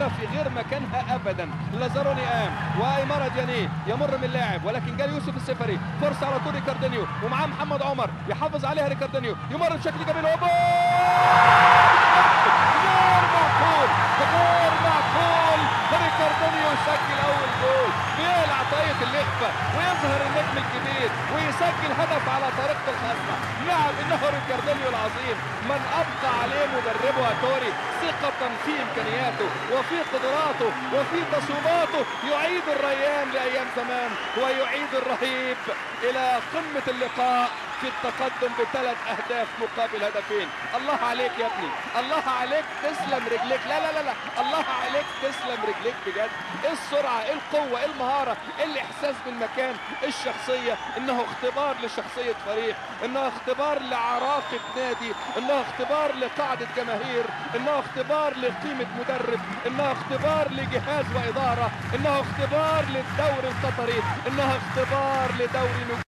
الكرة في غير مكانها ابدا لازاروني قام وإمارة دياني يمر من لاعب ولكن جاي يوسف السفري فرصة على طول ريكاردينيو ومعاه محمد عمر يحافظ عليها ريكاردينيو يمر بشكل جميل وجول غير معقول غير معقول ريكاردينيو يسجل اول جول بيقلع طاقية اللعبة ويظهر النجم الكبير ويسجل هدف على طريقة الخصمة نعم انه ريكاردينيو العظيم من ابقى عليه مدربه اتوري ثقة في امكانياته وفي قدراته وفي تصويباته يعيد الريان لايام زمان ويعيد الرهيب الى قمة اللقاء في التقدم بثلاث اهداف مقابل هدفين الله عليك يا ابني الله عليك تسلم رجليك لا لا لا لا الله عليك تسلم رجليك بجد ايه السرعه ايه القوه ايه المهاره ايه الاحساس بالمكان الشخصيه انه اختبار لشخصيه فريق انه اختبار لعراقه نادي انه اختبار لقاعده جماهير انه اختبار لقيمه مدرب انه اختبار لجهاز واداره انه اختبار للدوري القطري انه اختبار لدوري نجوم